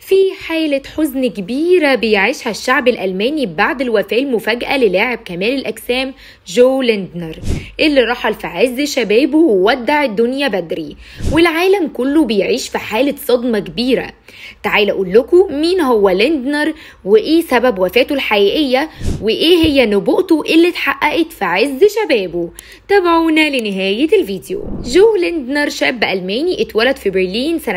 في حالة حزن كبيرة بيعيشها الشعب الألماني بعد الوفاة المفاجئة للاعب كمال الأجسام جو ليندنر اللي رحل في عز شبابه وودع الدنيا بدري والعالم كله بيعيش في حالة صدمة كبيرة تعال أقول لكم مين هو ليندنر وإيه سبب وفاته الحقيقية وإيه هي نبوءته اللي اتحققت في عز شبابه تابعونا لنهاية الفيديو جو ليندنر شاب ألماني اتولد في برلين سنة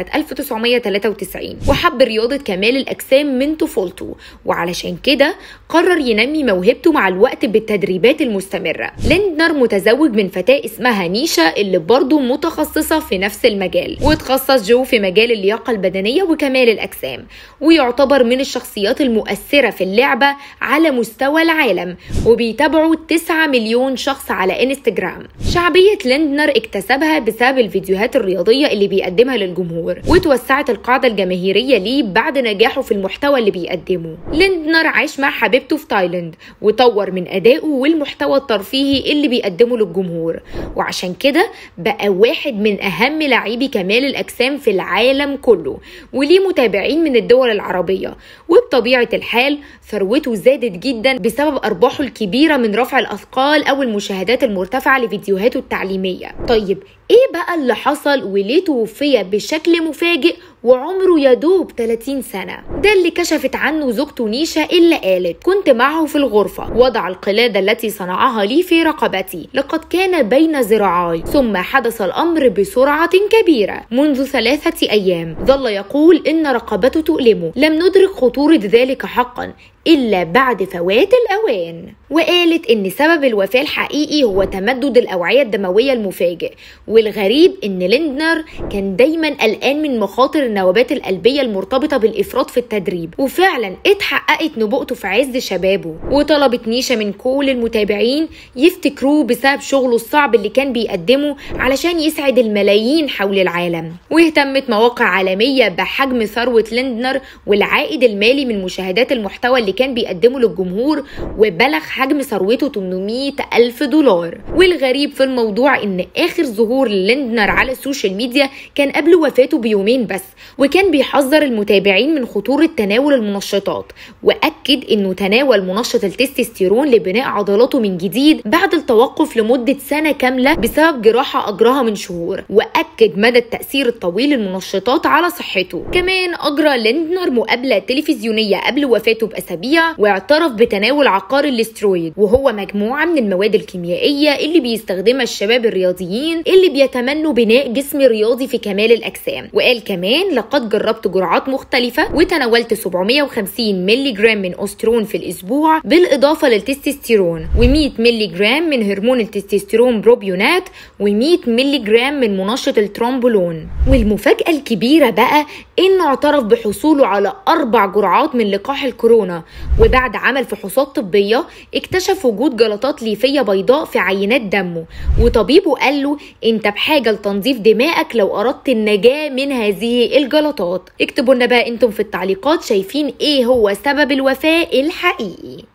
1993 وحب رياضة كمال الأجسام من طفولته وعلشان كده قرر ينمي موهبته مع الوقت بالتدريبات المستمرة ليندنر متزوج من فتاة اسمها نيشا اللي برضه متخصصة في نفس المجال وتخصص جو في مجال اللياقة البدنية وكمال الأجسام ويعتبر من الشخصيات المؤثرة في اللعبة على مستوى العالم وبيتابعوا 9 مليون شخص على انستجرام شعبية ليندنر اكتسبها بسبب الفيديوهات الرياضية اللي بيقدمها للجمهور وتوسعت القاعدة الجماهيرية ليه بعد نجاحه في المحتوى اللي بيقدمه ليندنر عاش مع حبيبته في تايلاند وطور من أدائه والمحتوى الترفيهي اللي بيقدمه للجمهور وعشان كده بقى واحد من أهم لاعبي كمال الأجسام في العالم كله وليه متابعين من الدول العربية وبطبيعة الحال ثروته زادت جدا بسبب أرباحه الكبيرة من رفع الأثقال أو المشاهدات المرتفعة لفيديوهاته التعليمية طيب ايه بقى اللي حصل وليه توفي بشكل مفاجئ وعمره يدوب 30 سنة ده اللي كشفت عنه زوجته نيشا اللي قالت كنت معه في الغرفة وضع القلادة التي صنعها لي في رقبتي لقد كان بين ذراعاي ثم حدث الأمر بسرعة كبيرة منذ ثلاثة أيام ظل يقول إن رقبته تؤلمه لم ندرك خطورة ذلك حقا إلا بعد فوات الأوان وقالت إن سبب الوفاة الحقيقي هو تمدد الأوعية الدموية المفاجئ والغريب إن ليندنر كان دايما قلقان من مخاطر النوبات القلبية المرتبطة بالإفراط في التدريب وفعلا اتحققت نبوءته في عز شبابه وطلبت نيشا من كل المتابعين يفتكروه بسبب شغله الصعب اللي كان بيقدمه علشان يسعد الملايين حول العالم واهتمت مواقع عالمية بحجم ثروة ليندنر والعائد المالي من مشاهدات المحتوى اللي كان بيقدمه للجمهور وبلغ حجم ثروته 800 ألف دولار والغريب في الموضوع إن آخر ظهور ليندنر على السوشيال ميديا كان قبل وفاته بيومين بس وكان بيحذر المتابعين من خطورة تناول المنشطات وأكد إنه تناول منشط التستوستيرون لبناء عضلاته من جديد بعد التوقف لمدة سنة كاملة بسبب جراحة أجراها من شهور وأكد مدى التأثير الطويل للمنشطات على صحته كمان أجرى ليندنر مقابلة تلفزيونية قبل وفاته بأسابيع واعترف بتناول عقار الاسترويد وهو مجموعة من المواد الكيميائية اللي بيستخدمها الشباب الرياضيين اللي بيتمنوا بناء جسم رياضي في كمال الأجسام وقال كمان لقد جربت جرعات مختلفة وتناولت 750 ملي جرام من أسترون في الأسبوع بالإضافة للتستوستيرون و100 ملي جرام من هرمون التستوستيرون بروبيونات و100 ملي جرام من منشط الترومبولون والمفاجأة الكبيرة بقى إنه اعترف بحصوله على أربع جرعات من لقاح الكورونا وبعد عمل فحوصات طبية اكتشف وجود جلطات ليفية بيضاء في عينات دمه وطبيبه قال له انت بحاجة لتنظيف دماغك لو أردت النجاة من هذه الجلطات اكتبوا لنا بقى انتم في التعليقات شايفين ايه هو سبب الوفاة الحقيقي